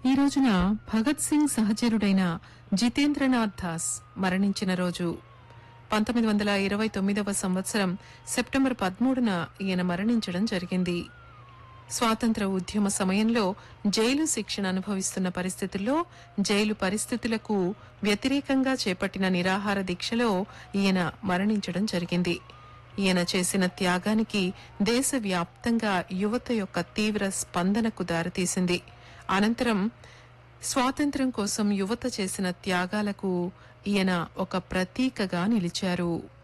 ఈ రోజున భగత్ సింగ్ సహచరుడైన జితేంద్రనాథ్ దాస్ మరణించిన రోజు పంతొమ్మిది వందల ఇరవై తొమ్మిదవ సంవత్సరం సెప్టెంబర్ పదమూడున ఈయన మరణించడం జరిగింది స్వాతంత్ర ఉద్యమ సమయంలో జైలు శిక్షణ అనుభవిస్తున్న పరిస్థితుల్లో జైలు పరిస్థితులకు వ్యతిరేకంగా చేపట్టిన నిరాహార దీక్షలో ఈయన మరణించడం జరిగింది ఈయన చేసిన త్యాగానికి దేశవ్యాప్తంగా యువత యొక్క తీవ్ర స్పందనకు దారితీసింది అనంతరం స్వాతంత్ర్యం కోసం యువత చేసిన త్యాగాలకు ఈయన ఒక ప్రతీకగా నిలిచారు